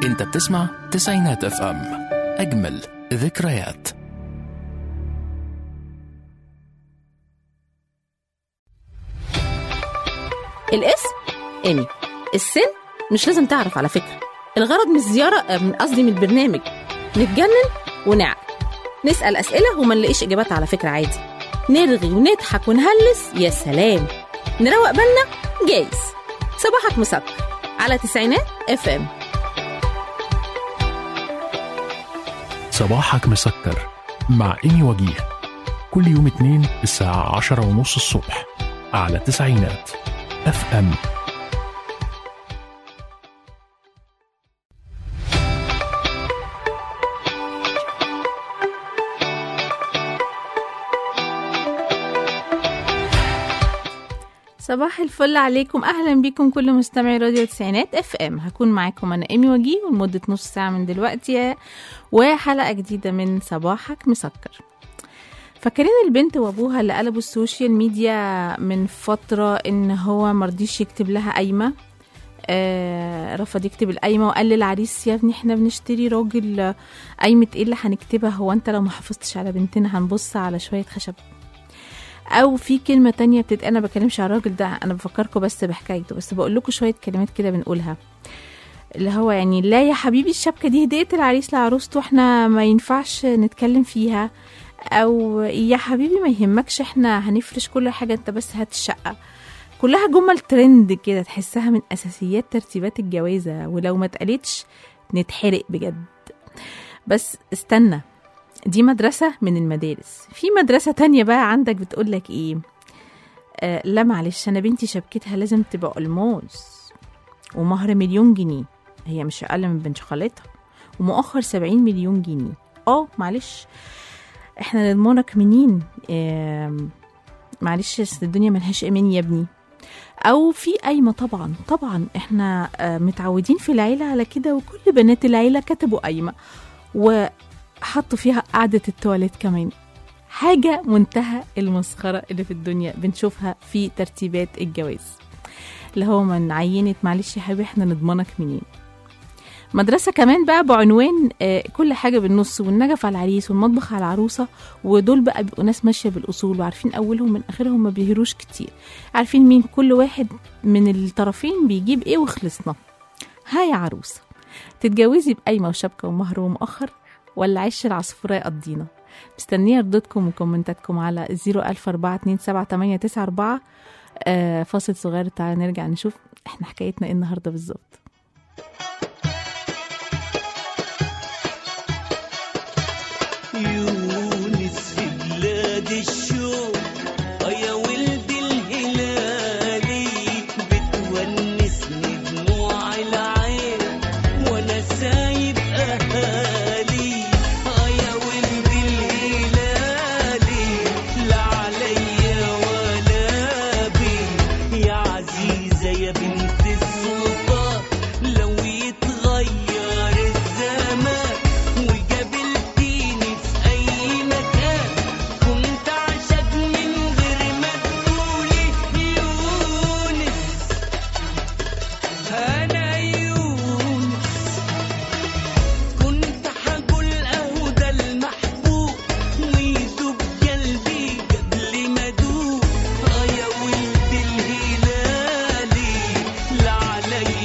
انت بتسمع تسعينات اف ام اجمل ذكريات الاسم ايمي السن مش لازم تعرف على فكرة الغرض من الزيارة آه، من قصدي من البرنامج نتجنن ونعقل نسأل أسئلة وما نلاقيش إجابات على فكرة عادي نرغي ونضحك ونهلس يا سلام نروق بالنا جايز صباحك مسكر على تسعينات اف ام صباحك مسكر مع إيمي وجيه كل يوم اثنين الساعة عشرة ونص الصبح على تسعينات اف ام صباح الفل عليكم اهلا بيكم كل مستمعي راديو تسعينات اف ام هكون معاكم انا ايمي وجيه ولمده نص ساعه من دلوقتي وحلقه جديده من صباحك مسكر فاكرين البنت وابوها اللي قلبوا السوشيال ميديا من فتره ان هو مرضيش يكتب لها قايمه آه رفض يكتب القايمه وقال للعريس يا ابني احنا بنشتري راجل آه، قايمه ايه اللي هنكتبها هو انت لو ما حافظتش على بنتنا هنبص على شويه خشب او في كلمه تانية بتتقال انا بكلمش على الراجل ده انا بفكركم بس بحكايته بس بقول لكم شويه كلمات كده بنقولها اللي هو يعني لا يا حبيبي الشبكه دي هديه العريس لعروسته احنا ما ينفعش نتكلم فيها او يا حبيبي ما يهمكش احنا هنفرش كل حاجه انت بس هات الشقه كلها جمل ترند كده تحسها من اساسيات ترتيبات الجوازه ولو ما اتقالتش نتحرق بجد بس استنى دي مدرسة من المدارس في مدرسة تانية بقى عندك بتقولك ايه آه لا معلش انا بنتي شبكتها لازم تبقى الماس ومهر مليون جنيه هي مش اقل من بنت خالتها ومؤخر سبعين مليون جنيه اه معلش احنا نضمنك منين آه معلش أصل الدنيا ملهاش امان يا ابني او في قايمه طبعا طبعا احنا آه متعودين في العيله على كده وكل بنات العيله كتبوا قايمه وحطوا فيها قعده التواليت كمان حاجه منتهى المسخره اللي في الدنيا بنشوفها في ترتيبات الجواز اللي هو من عينت معلش يا حبيبي احنا نضمنك منين مدرسة كمان بقى بعنوان آه، كل حاجة بالنص والنجف على العريس والمطبخ على العروسة ودول بقى بيبقوا ناس ماشية بالأصول وعارفين أولهم من آخرهم ما بيهروش كتير عارفين مين كل واحد من الطرفين بيجيب إيه وخلصنا ها يا عروسة تتجوزي بقايمة وشبكة ومهر ومؤخر ولا عش العصفورة يقضينا مستنية ردودكم وكومنتاتكم على 004278994 آه فاصل صغير تعالى نرجع نشوف احنا حكايتنا ايه النهارده بالظبط يونس في بلاد الشوق آه يا ولد الهلالي بتونسني دموع العين وانا سايب اهالي آه يا ولد الهلالي لا عليا ولا بي يا عزيزة يا بنت السلطان لو يتغير الزمان وقابلتيني في أي مكان كنت عشق من غير ما تقولي يونس أنا يونس كنت حقول أهو ده المحبوب ويدوب قلبي قبل ما أدوب آه يا ولد الهلالي لا عليا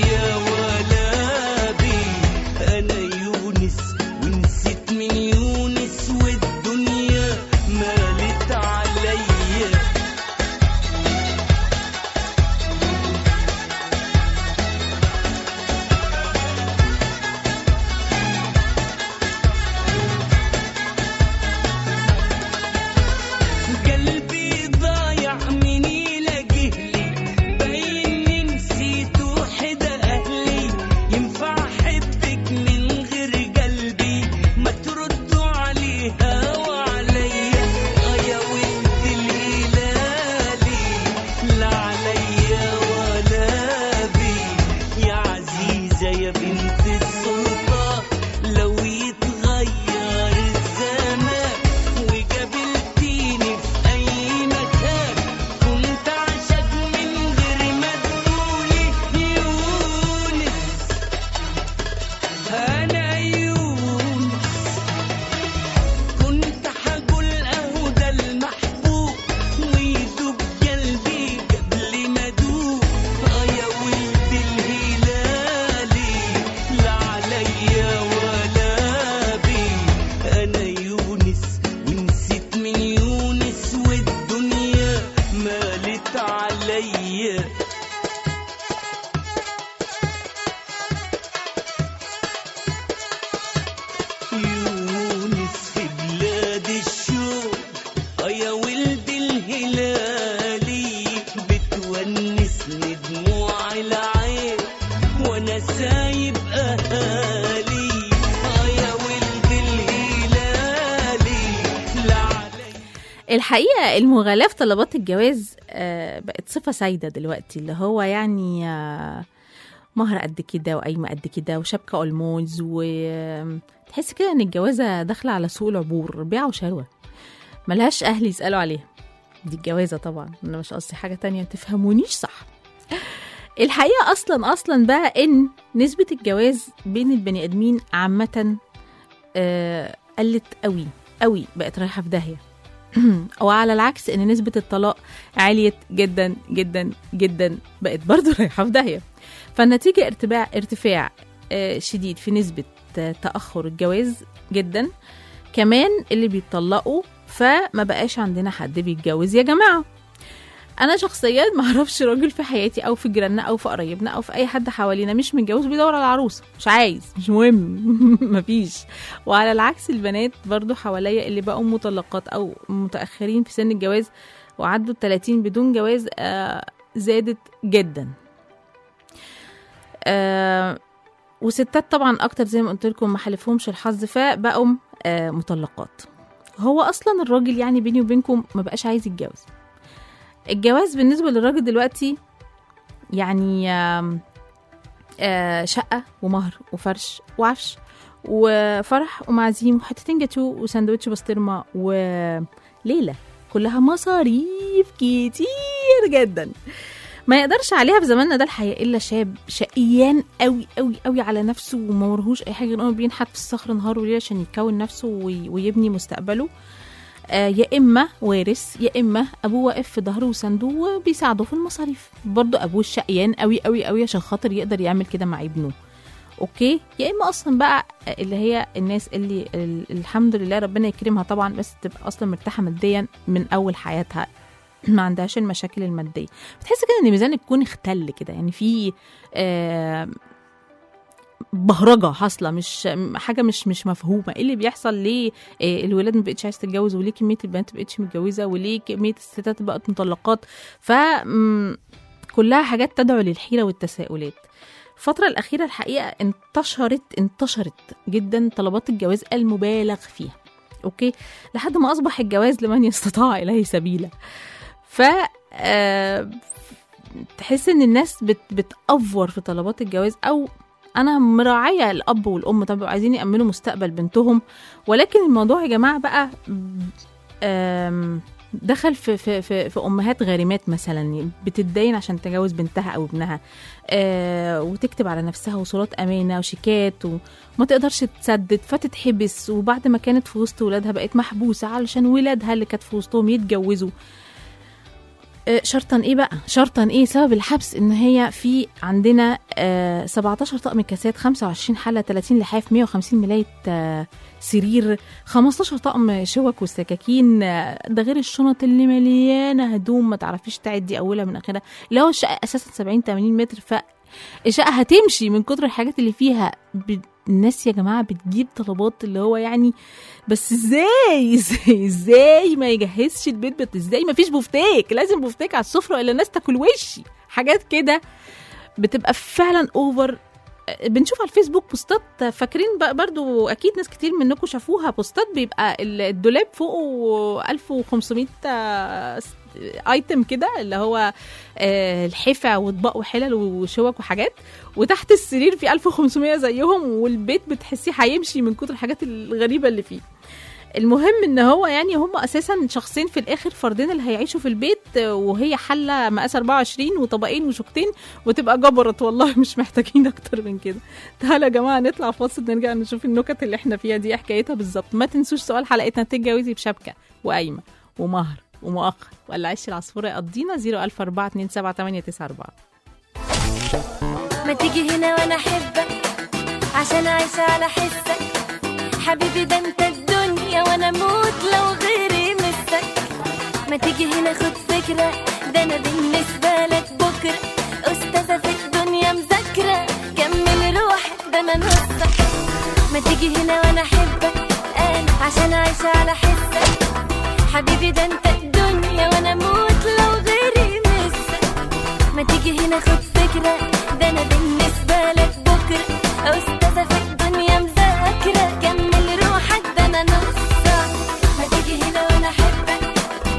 الحقيقة المغالاة في طلبات الجواز آه، بقت صفة سائدة دلوقتي اللي هو يعني آه، مهر قد كده وقايمة قد كده وشبكة ألموز وتحس كده إن الجوازة داخلة على سوق العبور بيع وشروة ملهاش أهل يسألوا عليها دي الجوازة طبعا أنا مش قصدي حاجة تانية متفهمونيش صح الحقيقة أصلا أصلا بقى إن نسبة الجواز بين البني آدمين عامة آه، قلت قوي قوي بقت رايحة في داهية وعلى العكس ان نسبة الطلاق عالية جدا جدا جدا بقت برضو رايحة في داهية فالنتيجة ارتفاع ارتفاع آه، شديد في نسبة آه، تأخر الجواز جدا كمان اللي بيتطلقوا فما بقاش عندنا حد بيتجوز يا جماعة انا شخصيا ما اعرفش راجل في حياتي او في جيراننا او في قرايبنا او في اي حد حوالينا مش متجوز بيدور على عروسه مش عايز مش مهم مفيش وعلى العكس البنات برضو حواليا اللي بقوا مطلقات او متاخرين في سن الجواز وعدوا ال 30 بدون جواز آه زادت جدا آه وستات طبعا اكتر زي ما قلت لكم ما حلفهمش الحظ فبقوا آه مطلقات هو اصلا الراجل يعني بيني وبينكم ما بقاش عايز يتجوز الجواز بالنسبه للراجل دلوقتي يعني آم، آه شقه ومهر وفرش وعفش وفرح ومعازيم وحتتين جاتو وساندوتش بسطرمه وليله كلها مصاريف كتير جدا ما يقدرش عليها في زماننا ده الحقيقة إلا شاب شقيان قوي قوي قوي على نفسه وما ورهوش أي حاجة غير إنه بينحت في الصخر نهار وليل عشان يكون نفسه وي- ويبني مستقبله آه، يا اما وارث يا اما ابوه واقف في ظهره وسنده وبيساعده في المصاريف برضه ابوه شقيان قوي قوي قوي عشان خاطر يقدر يعمل كده مع ابنه اوكي يا اما اصلا بقى اللي هي الناس اللي ال- الحمد لله ربنا يكرمها طبعا بس تبقى اصلا مرتاحه ماديا من اول حياتها ما عندهاش المشاكل الماديه بتحس كده ان ميزان الكون اختل كده يعني في آه بهرجه حاصله مش حاجه مش مش مفهومه ايه اللي بيحصل ليه إيه الولاد ما بقتش عايز تتجوز وليه كميه البنات ما بقتش متجوزه وليه كميه الستات بقت مطلقات ف م، كلها حاجات تدعو للحيره والتساؤلات الفترة الأخيرة الحقيقة انتشرت انتشرت جدا طلبات الجواز المبالغ فيها أوكي لحد ما أصبح الجواز لمن يستطاع إليه سبيلا ف آه، تحس إن الناس بت بتأفور في طلبات الجواز أو انا مراعيه الاب والام طبعا عايزين يامنوا مستقبل بنتهم ولكن الموضوع يا جماعه بقى آم، دخل في في في, في امهات غارمات مثلا بتتدين عشان تجوز بنتها او ابنها آه وتكتب على نفسها وصولات امانه وشيكات وما تقدرش تسدد فتتحبس وبعد ما كانت في وسط ولادها بقت محبوسه علشان ولادها اللي كانت في وسطهم يتجوزوا آه، شرطا ايه بقى شرطا ايه سبب الحبس ان هي في عندنا آه 17 طقم كاسات 25 حله 30 لحاف 150 ملايه آه سرير 15 طقم شوك والسكاكين آه، ده غير الشنط اللي مليانه هدوم ما تعرفيش تعدي اولها من اخرها اللي هو الشقه اساسا 70 80 متر فالشقه هتمشي من كتر الحاجات اللي فيها ب... الناس يا جماعه بتجيب طلبات اللي هو يعني بس ازاي ازاي ازاي ما يجهزش البيت بت ازاي ما فيش بوفتيك لازم بوفتيك على السفره الا الناس تاكل وشي حاجات كده بتبقى فعلا اوفر بنشوف على الفيسبوك بوستات فاكرين بقى برضو اكيد ناس كتير منكم شافوها بوستات بيبقى ال- الدولاب فوقه 1500 آه، ايتم كده اللي هو آه، الحفا واطباق وحلل وشوك وحاجات وتحت السرير في 1500 زيهم والبيت بتحسيه هيمشي من كتر الحاجات الغريبه اللي فيه المهم ان هو يعني هم اساسا شخصين في الاخر فردين اللي هيعيشوا في البيت آه، وهي حله مقاس 24 وطبقين وشوكتين وتبقى جبرت والله مش محتاجين اكتر من كده تعالوا يا جماعه نطلع فاصل نرجع نشوف النكت اللي احنا فيها دي إيه حكايتها بالظبط ما تنسوش سؤال حلقتنا تتجوزي بشبكه وقايمه ومهر ومؤخر ولا عيش العصفوره يقضينا 004278994 ما تيجي هنا وانا احبك عشان اعيش على حسك حبيبي ده انت الدنيا وانا اموت لو غيري مسك ما تيجي هنا خد فكرة ده انا بالنسبة لك بكرة استاذة في الدنيا مذاكرة كمل روحك ده انا نصك ما تيجي هنا وانا احبك انا عشان اعيش على حسك حبيبي ده انت الدنيا وانا اموت لو غيري مسك ما تيجي هنا خد فكرة ده أنا بالنسبة لك بكرة أستاذة في الدنيا مذاكرة كمل روحك ده أنا نصك ما تيجي هنا وأنا أحبك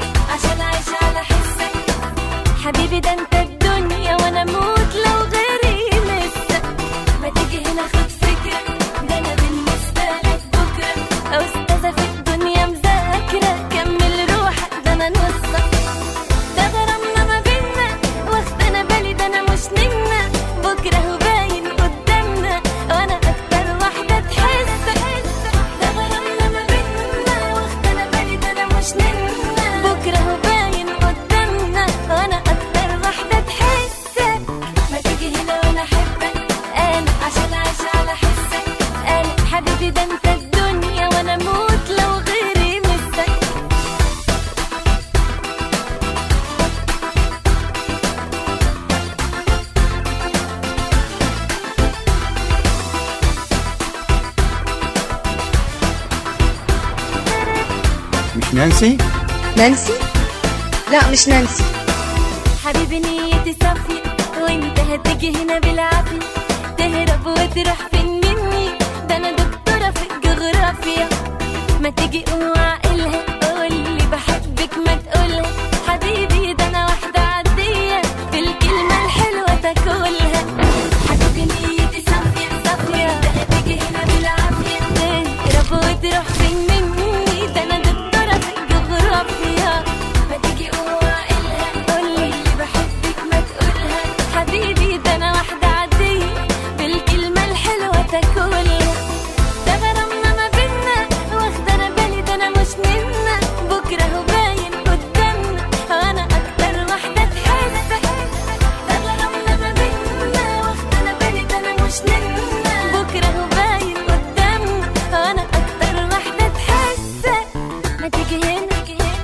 نانسي نانسي لا مش نانسي حبيبي نيتي صافية وانت هتيجي هنا بالعافية تهرب وتروح فين مني ده انا دكتورة في الجغرافيا ما تيجي قوم عقلها قولي بحبك ما تقولها حبيبي ده انا واحدة عادية بالكلمة الحلوة تاكلها حبيبي نيتي صافية صافية انت هتيجي هنا بالعافية تهرب وتروح فين مني ده انا دكتورة في الجغرافيا ما تيجي قوم عقلها قولي بحبك ما تقولها حبيبي ده انا واحدة عادية بالكلمة الحلوة تاكلها ده غرامنا ما بينا واخدة انا بالي ده انا مش منا بكرة هو باين قدامنا وانا اكتر واحدة تحس ده غرامنا ما بينا واخدة انا بالي ده انا مش منا بكرة هو باين قدامنا وانا اكتر واحدة تحس ما تيجي هنا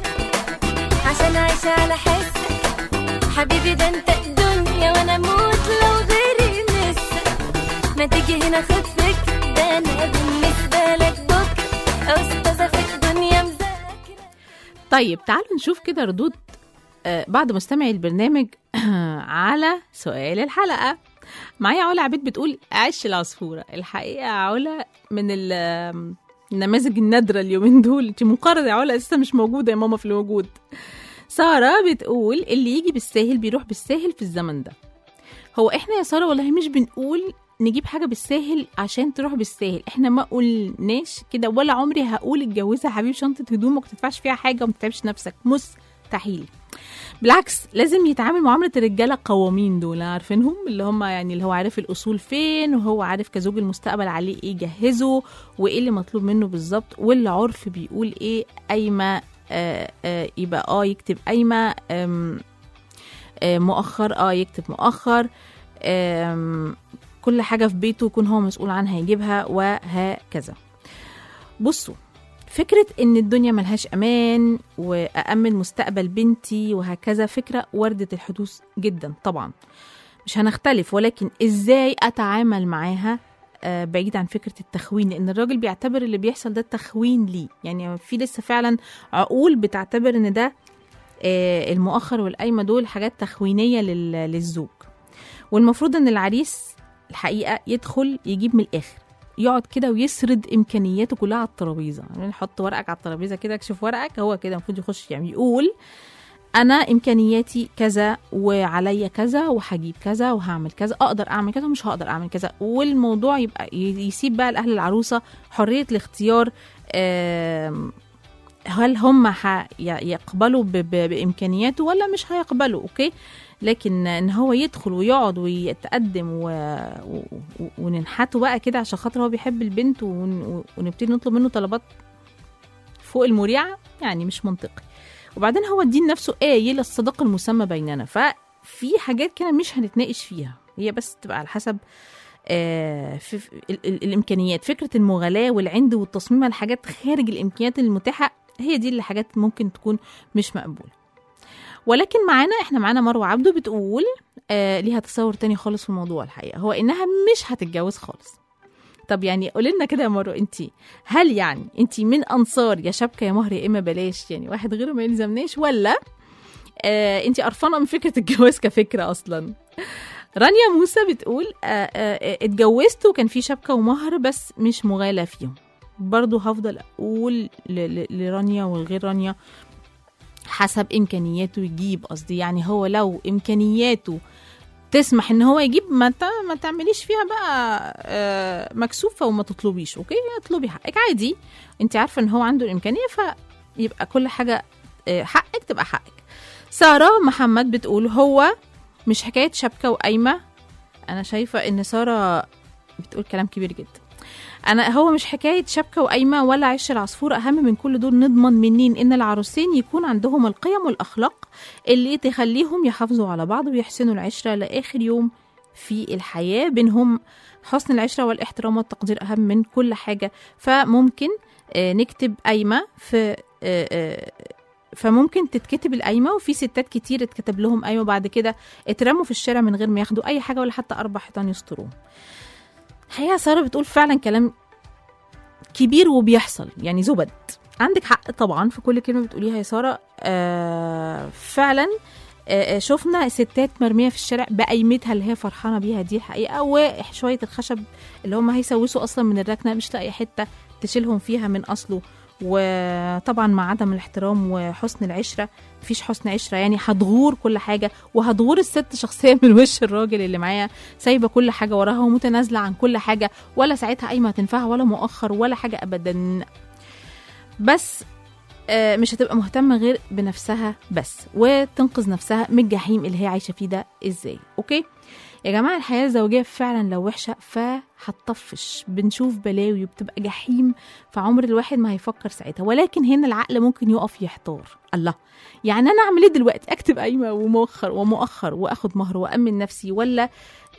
عشان عايشة على حسك حبيبي ده انت الدنيا وانا اموت لو غيري مسك ما تيجي هنا خد فكرة ده انا بالنسبة لك بكرة استاذة في الدنيا مذاكرة طيب تعالوا نشوف كده ردود آه، بعض مستمعي البرنامج على سؤال الحلقة معايا علا عبيد بتقول عش العصفورة الحقيقة علا من ال- النماذج النادرة اليومين دول انت منقرضة يا علا لسه مش موجودة يا ماما في الوجود سارة بتقول اللي يجي بالساهل بيروح بالساهل في الزمن ده هو احنا يا سارة والله مش بنقول نجيب حاجة بالساهل عشان تروح بالساهل احنا ما قلناش كده ولا عمري هقول اتجوزها حبيب شنطة هدومك ما تدفعش فيها حاجة وما تتعبش نفسك مستحيل بالعكس لازم يتعامل معاملة الرجالة قوامين دول عارفينهم اللي هم يعني اللي هو عارف الأصول فين وهو عارف كزوج المستقبل عليه ايه يجهزه وايه اللي مطلوب منه بالظبط والعرف بيقول ايه قايمة آه آه يبقى اه يكتب قايمة آم، آه مؤخر اه يكتب مؤخر آم، كل حاجة في بيته يكون هو مسؤول عنها يجيبها وهكذا بصوا فكرة إن الدنيا ملهاش أمان وأأمن مستقبل بنتي وهكذا فكرة وردة الحدوث جدا طبعا مش هنختلف ولكن إزاي أتعامل معاها آه، بعيد عن فكرة التخوين لأن الراجل بيعتبر اللي بيحصل ده تخوين ليه يعني في لسه فعلا عقول بتعتبر إن ده آه، المؤخر والقايمة دول حاجات تخوينية لل- للزوج والمفروض إن العريس الحقيقة يدخل يجيب من الآخر يقعد كده ويسرد امكانياته كلها على الترابيزه يعني حط ورقك على الترابيزه كده اكشف ورقك هو كده المفروض يخش يعني يقول انا امكانياتي كذا وعليا كذا وهجيب كذا وهعمل كذا اقدر اعمل كذا ومش هقدر اعمل كذا والموضوع يبقى ي- يسيب بقى لاهل العروسه حريه الاختيار آم، هل هم ح- ي- يقبلوا ب- ب- بامكانياته ولا مش هيقبلوا اوكي لكن ان هو يدخل ويقعد ويتقدم و... و... و- وننحته بقى كده عشان خاطر هو بيحب البنت ون... ونبتدي نطلب منه طلبات فوق المريعه يعني مش منطقي وبعدين هو الدين نفسه قايل الصداقه المسمى بيننا ففي حاجات كده مش هنتناقش فيها هي بس تبقى على حسب آه، في في ال- ال- الامكانيات فكره المغالاه والعند والتصميم على حاجات خارج الامكانيات المتاحه هي دي اللي حاجات ممكن تكون مش مقبوله ولكن معانا احنا معانا مروه عبده بتقول آه ليها تصور تاني خالص في الموضوع الحقيقه هو انها مش هتتجوز خالص طب يعني قولي لنا كده يا مروه انت هل يعني انت من انصار يا شبكه يا مهر يا اما بلاش يعني واحد غيره ما يلزمناش ولا آه انت قرفانه من فكره الجواز كفكره اصلا رانيا موسى بتقول آه آه اتجوزت وكان في شبكه ومهر بس مش مغالى فيهم برضو هفضل اقول ل- ل- لرانيا وغير رانيا حسب امكانياته يجيب قصدي يعني هو لو امكانياته تسمح ان هو يجيب ما ت- ما تعمليش فيها بقى آه، مكسوفه وما تطلبيش اوكي اطلبي حقك عادي انت عارفه ان هو عنده الامكانيه فيبقى كل حاجه آه، حقك تبقى حقك ساره محمد بتقول هو مش حكايه شبكه وقايمه انا شايفه ان ساره بتقول كلام كبير جدا انا هو مش حكايه شبكه وقايمه ولا عش العصفور اهم من كل دول نضمن منين ان العروسين يكون عندهم القيم والاخلاق اللي تخليهم يحافظوا على بعض ويحسنوا العشره لاخر يوم في الحياه بينهم حسن العشره والاحترام والتقدير اهم من كل حاجه فممكن آه، نكتب قايمه في آه، آه، فممكن تتكتب القايمه وفي ستات كتير اتكتب لهم قايمه بعد كده اترموا في الشارع من غير ما ياخدوا اي حاجه ولا حتى اربع حيطان يستروهم الحقيقه ساره بتقول فعلا كلام كبير وبيحصل يعني زبد عندك حق طبعا في كل كلمه بتقوليها يا ساره آه فعلا آه آه، شفنا ستات مرميه في الشارع بقيمتها اللي هي فرحانه بيها دي الحقيقه وشويه الخشب اللي هم هيسوسوا اصلا من الركنه مش لاقي حته تشيلهم فيها من اصله وطبعا مع عدم الاحترام وحسن العشره مفيش حسن عشره يعني هتغور كل حاجه وهتغور الست شخصيا من وش الراجل اللي معايا سايبه كل حاجه وراها ومتنازله عن كل حاجه ولا ساعتها قايمه هتنفعها ولا مؤخر ولا حاجه ابدا بس آه، مش هتبقى مهتمه غير بنفسها بس وتنقذ نفسها من الجحيم اللي هي عايشه فيه ده ازاي اوكي يا جماعه الحياه الزوجيه فعلا لو وحشه فهتطفش بنشوف بلاوي وبتبقى جحيم فعمر الواحد ما هيفكر ساعتها ولكن هنا العقل ممكن يقف يحتار الله يعني انا اعمل ايه دلوقتي اكتب قايمه ومؤخر ومؤخر واخد مهر وامن نفسي ولا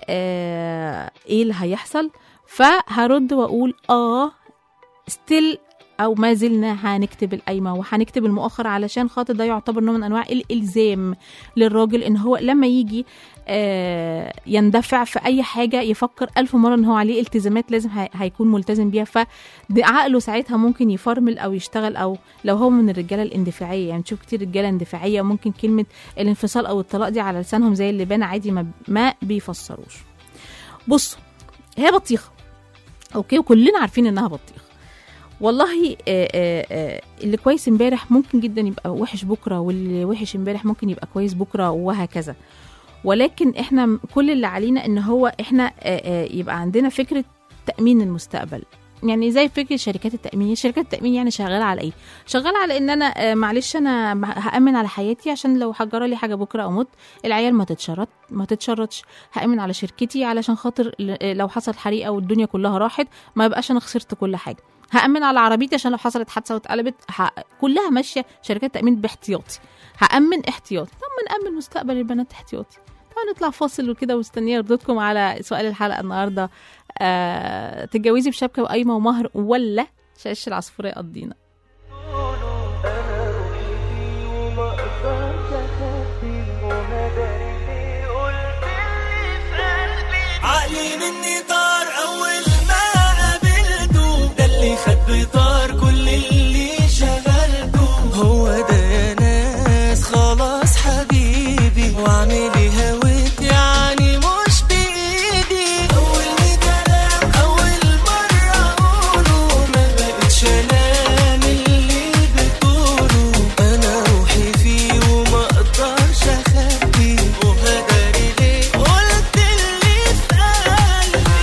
آه ايه اللي هيحصل فهرد واقول اه ستيل او ما زلنا هنكتب القايمه وهنكتب المؤخر علشان خاطر ده يعتبر نوع من انواع الالزام للراجل ان هو لما يجي آه، يندفع في اي حاجه يفكر الف مره ان هو عليه التزامات لازم هي- هيكون ملتزم بيها فعقله ساعتها ممكن يفرمل او يشتغل او لو هو من الرجاله الاندفاعيه يعني تشوف كتير رجاله اندفاعيه ممكن كلمه الانفصال او الطلاق دي على لسانهم زي اللبان عادي ما, ما بيفسروش بصوا هي بطيخه اوكي وكلنا عارفين انها بطيخه والله آه، آه، آه، اللي كويس امبارح ممكن جدا يبقى وحش بكره واللي وحش امبارح ممكن يبقى كويس بكره وهكذا ولكن احنا م- كل اللي علينا ان هو احنا آه، آه، يبقى عندنا فكره تامين المستقبل يعني زي فكره شركات التامين شركات التامين يعني شغاله على ايه شغاله على ان انا آه، معلش انا م- هامن على حياتي عشان لو حجر لي حاجه بكره اموت العيال ما تتشرط ما تتشرطش هامن على شركتي علشان خاطر ل- لو حصل حريقه والدنيا كلها راحت ما يبقاش انا خسرت كل حاجه هامن على عربيتي عشان لو حصلت حادثه واتقلبت ه... كلها ماشيه شركات تامين باحتياطي هامن احتياطي طب ما نامن مستقبل البنات احتياطي تعالوا نطلع فاصل وكده ومستنيه ردودكم على سؤال الحلقه النهارده آه... تتجوزي بشبكه وقايمه ومهر ولا شاش العصفوريه يقضينا عقلي مني طار اول ما قابلته ده اللي خد بطار كل اللي شغلته هو ده يا ناس خلاص حبيبي واعمل ايه هويت يعني مش بايدي اول كلام اول مره اقوله ما بقتش انام اللي بتقوله انا روحي فيه وما اقدرش اخبيه وهداري ليه قلت اللي في قلبي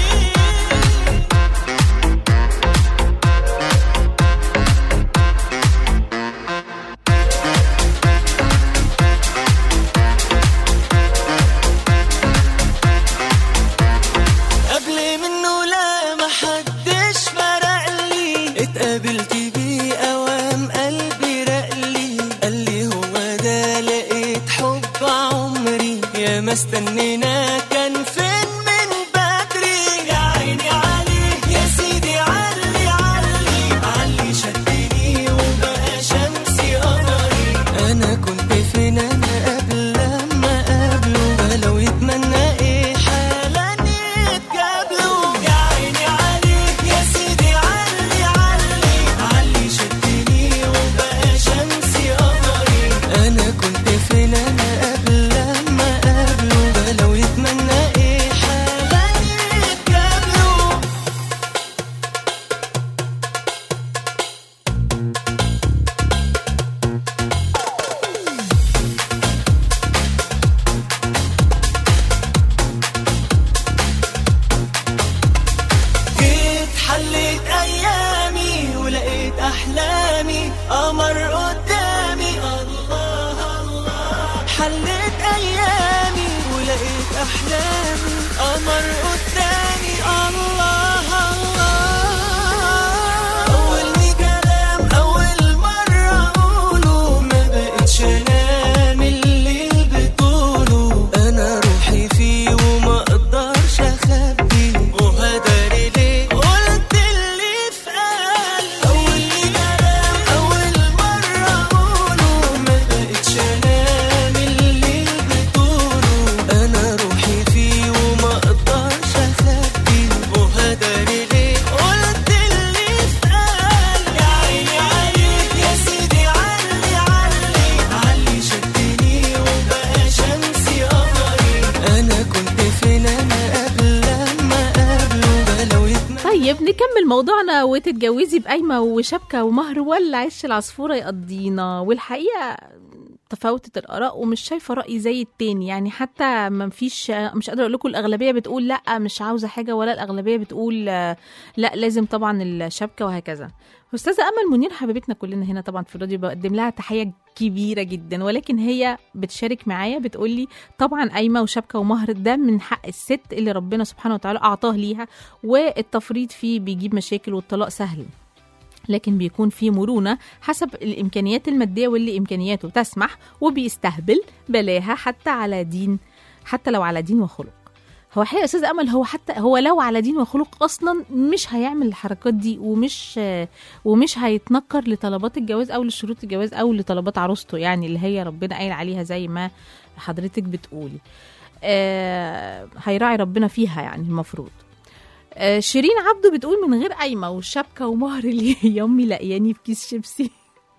قبل منه لا ما حدش فرق لي اتقابلت بيه اوام قلبي رقلي قال لي هو ده لقيت حب عمري يا ما استنينا كان فين من بدري يا عيني عليه يا سيدي علي علي علي شدني وبقى شمسي قمري انا كنت فين انا قبل لما قابله لو يتمنى ايه حالا يتقابلوا يا عيني عليك يا سيدي علي علي علي شدني وبقى شمسي قمري انا كنت فين انا قبل لما قابله لو يتمنى ايه حالا يتقابلوا جيت حليت ايامي ولقيت احلامي قمر قدامي الله الله حليت ايامي ولقيت احلامي قمر قدامي الله الله اول كلام اول مره اقوله ما بقتش انام الليل بطوله انا روحي فيه وما اقدرش اخبيه وهداري ليه قلت اللي في قلبي اول كلام اول مره اقوله ما بقتش انام الليل بطوله انا روحي فيه وما اقدرش طيب نكمل موضوعنا وتتجوزي بقايمة وشبكة ومهر ولا عش العصفورة يقضينا والحقيقة تفاوتت الآراء ومش شايفة رأي زي التاني يعني حتى ما فيش مش قادرة أقول لكم الأغلبية بتقول لأ مش عاوزة حاجة ولا الأغلبية بتقول آه، لأ لازم طبعا الشبكة وهكذا أستاذة أمل منير حبيبتنا كلنا هنا طبعا في الراديو بقدم لها تحية كبيرة جدا ولكن هي بتشارك معايا بتقول لي طبعا قايمة وشبكة ومهر ده من حق الست اللي ربنا سبحانه وتعالى أعطاه ليها والتفريط فيه بيجيب مشاكل والطلاق سهل لكن بيكون في مرونة حسب الإمكانيات المادية واللي إمكانياته تسمح وبيستهبل بلاها حتى على دين حتى لو على دين وخلق هو حقيقة يا أستاذ أمل هو حتى هو لو على دين وخلق أصلا مش هيعمل الحركات دي ومش ومش هيتنكر لطلبات الجواز أو لشروط الجواز أو لطلبات عروسته يعني اللي هي ربنا قايل عليها زي ما حضرتك بتقولي آه هيراعي ربنا فيها يعني المفروض آه، شيرين عبده بتقول من غير قايمه وشبكه ومهر اللي هي امي لاقياني في كيس شيبسي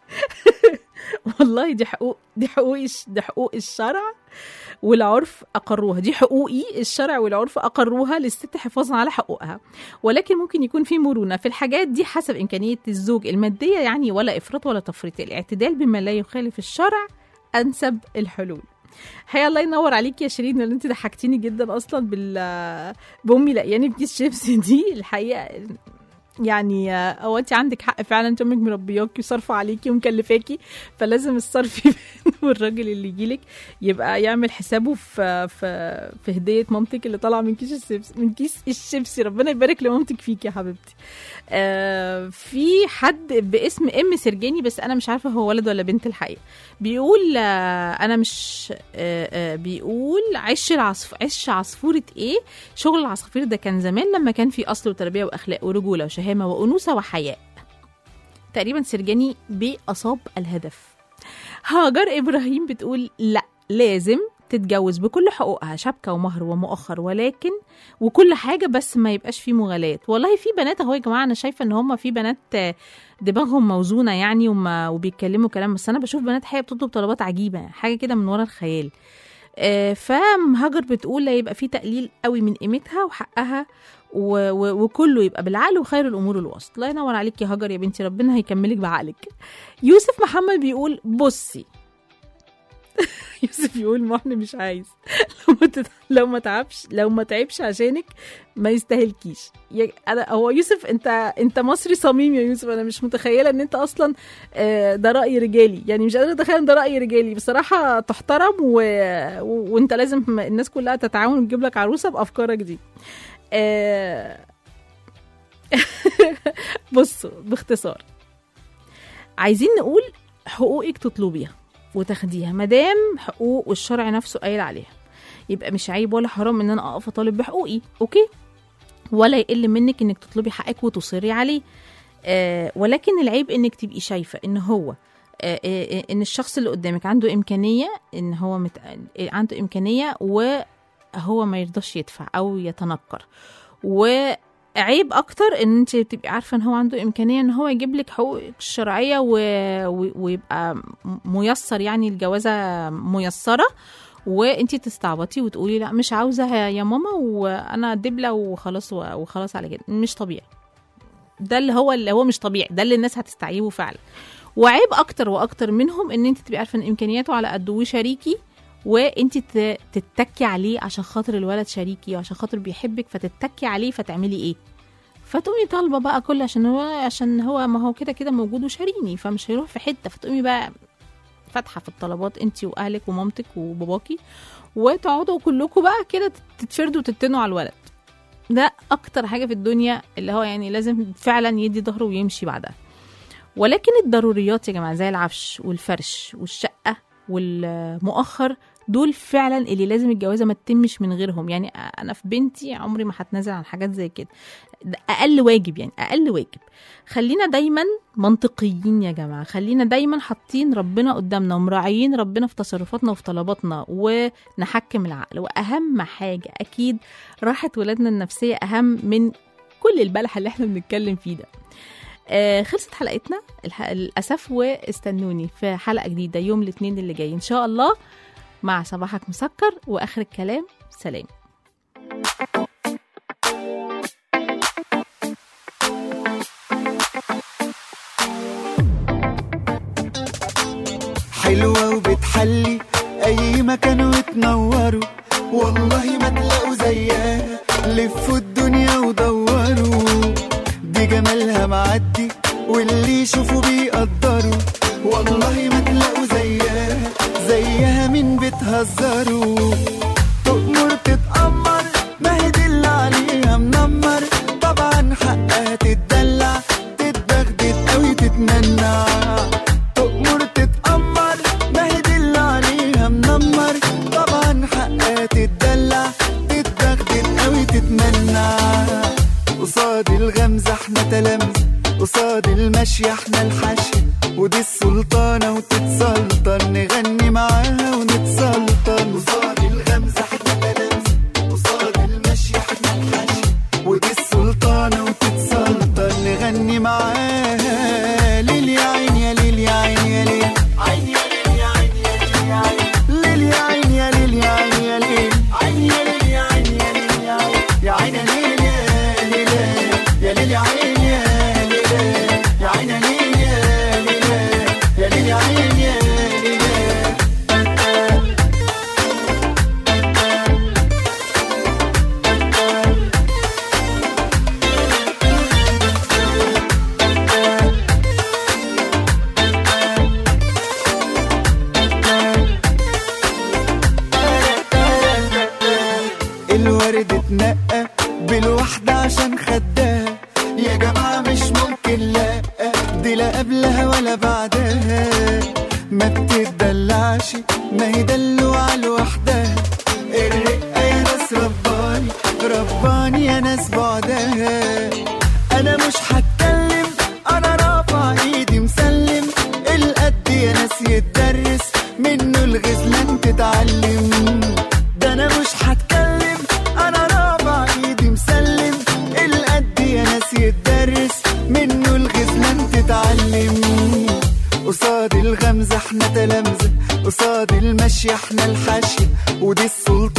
والله دي حقوق دي حقوق الش- دي حقوق الشرع والعرف اقروها دي حقوقي الشرع والعرف اقروها للست حفاظا على حقوقها ولكن ممكن يكون في مرونه في الحاجات دي حسب امكانيه الزوج الماديه يعني ولا افراط ولا تفريط الاعتدال بما لا يخالف الشرع انسب الحلول هيا الله ينور عليك يا شيرين اللي انت ضحكتيني جدا اصلا بال بامي لاقياني في كيس شيبسي دي الحقيقه يعني آه، هو انت عندك حق فعلا انت امك مربياكي وصارفه عليكي ومكلفاكي فلازم الصرف يبان والراجل اللي يجيلك يبقى يعمل حسابه في في في هديه مامتك اللي طالعه من كيس الشيبسي من كيس الشيبسي ربنا يبارك لمامتك فيك يا حبيبتي آه في حد باسم ام سرجاني بس انا مش عارفه هو ولد ولا بنت الحقيقه بيقول آه انا مش آه آه بيقول عش العصف عش عصفوره ايه شغل العصافير ده كان زمان لما كان في اصل وتربيه واخلاق ورجوله وشهامه وانوثه وحياء تقريبا سرجاني باصاب الهدف هاجر ابراهيم بتقول لا لازم تتجوز بكل حقوقها شبكه ومهر ومؤخر ولكن وكل حاجه بس ما يبقاش فيه مغالاه والله في بنات اهو يا جماعه انا شايفه ان هم في بنات آه، دماغهم موزونه يعني وما وبيتكلموا كلام بس انا بشوف بنات حقيقه بتطلب طلبات عجيبه حاجه كده من ورا الخيال آه، فهاجر بتقول لا يبقى في تقليل قوي من قيمتها وحقها و... و... وكله يبقى بالعقل وخير الامور الوسط الله ينور عليك يا هاجر يا بنتي ربنا هيكملك بعقلك يوسف محمد بيقول بصي يوسف يقول ما احنا مش عايز لو ما تت... لو ما تعبش لو ما تعبش عشانك ما يستاهلكيش يا... انا هو يوسف انت انت مصري صميم يا يوسف انا مش متخيله ان انت اصلا آه، ده راي رجالي يعني مش قادره اتخيل ان ده راي رجالي بصراحه تحترم و... و... وانت لازم الناس كلها تتعاون وتجيب لك عروسه بافكارك دي آه، بصوا باختصار عايزين نقول حقوقك تطلبيها وتاخديها مادام حقوق والشرع نفسه قايل عليها يبقى مش عيب ولا حرام ان انا اقف اطالب بحقوقي اوكي ولا يقل منك انك تطلبي حقك وتصري عليه آه ولكن العيب انك تبقي شايفه ان هو آه آه ان الشخص اللي قدامك عنده امكانيه ان هو مت... آه، عنده امكانيه وهو ما يرضاش يدفع او يتنكر وعيب اكتر ان انت تبقي عارفه ان هو عنده امكانيه ان هو يجيب لك حقوقك الشرعيه و... و... ويبقى م- ميسر يعني الجوازه ميسره وانتي تستعبطي وتقولي لا مش عاوزه يا ماما وانا دبله وخلاص وخلاص على كده مش طبيعي ده اللي هو اللي هو مش طبيعي ده اللي الناس هتستعيبه فعلا وعيب اكتر واكتر منهم ان انت تبقي عارفه ان امكانياته على قد وشريكي وانت ت- تتكي عليه عشان خاطر الولد شريكي وعشان خاطر بيحبك فتتكي عليه فتعملي ايه فتقومي طالبه بقى كل عشان هو عشان هو ما هو كده كده موجود وشاريني فمش هيروح في حته فتقومي بقى فاتحه في الطلبات انت واهلك ومامتك وباباكي وتقعدوا كلكم بقى كده تتفردوا وتتنوا على الولد ده اكتر حاجه في الدنيا اللي هو يعني لازم فعلا يدي ظهره ويمشي بعدها ولكن الضروريات يا جماعه زي العفش والفرش والشقه والمؤخر دول فعلا اللي لازم الجوازه ما تتمش من غيرهم يعني انا في بنتي عمري ما هتنازل عن حاجات زي كده ده اقل واجب يعني اقل واجب خلينا دايما منطقيين يا جماعه خلينا دايما حاطين ربنا قدامنا ومراعيين ربنا في تصرفاتنا وفي طلباتنا ونحكم العقل واهم حاجه اكيد راحه ولادنا النفسيه اهم من كل البلح اللي احنا بنتكلم فيه ده آه خلصت حلقتنا الح- للاسف واستنوني في حلقه جديده يوم الاثنين اللي جاي ان شاء الله مع صباحك مسكر واخر الكلام سلام بتحلي اي مكان وتنوروا والله ما تلاقوا زيها لفوا الدنيا ودوروا دي جمالها معدي واللي يشوفوا بيقدروا والله ما تلاقوا زيها زيها مين بتهزروا تؤمر تتأمر ما هي دي اللي عليها منمر طبعا حقها تتدلع تتبغدد قوي تتمنع تؤمر تتأمر ما هي دي اللي عليها منمر طبعا حقها تتدلع تتبغدد قوي تتمنع قصاد الغمزة احنا تلامذة قصاد المشي احنا الحشي ودي السلطانة وتتسلطن نغني معاها ونتسلطن قصاد الغمزة احنا تلامذة قصاد المشي احنا الحشي ودي السلطانة وتتسلطن نغني معاها ليل يا عين يا ليل يا عين يا ليل عين يا ليل يا عين يا ليل يا عين ليل يا عين يا ليل يا عين يا ليل عين يا ليل يا عين يا ليل يا عين يا عين يا ليل يا ليل يا ليل يا عين يا ليل يا عين يا ليل يا ليل يا ليل يا عين يا ليل الورد اتنقى بالوحدة عشان خدها يا جماعة مش ممكن لا دي لا قبلها ولا بعدها ما بتدلعش ما هي دلوعة لوحدها الرقة يا ناس رباني رباني يا ناس بعدها انا مش هتكلم انا رافع ايدي مسلم القد يا ناس يتدرس منه الغزلان تتعلم ده انا مش هتكلم انا رافع ايدي مسلم القد يا ناس يتدرس منه الغزلان تتعلم قصاد الغمزة احنا تلامذة قصاد المشي احنا الحشي ودي السلطة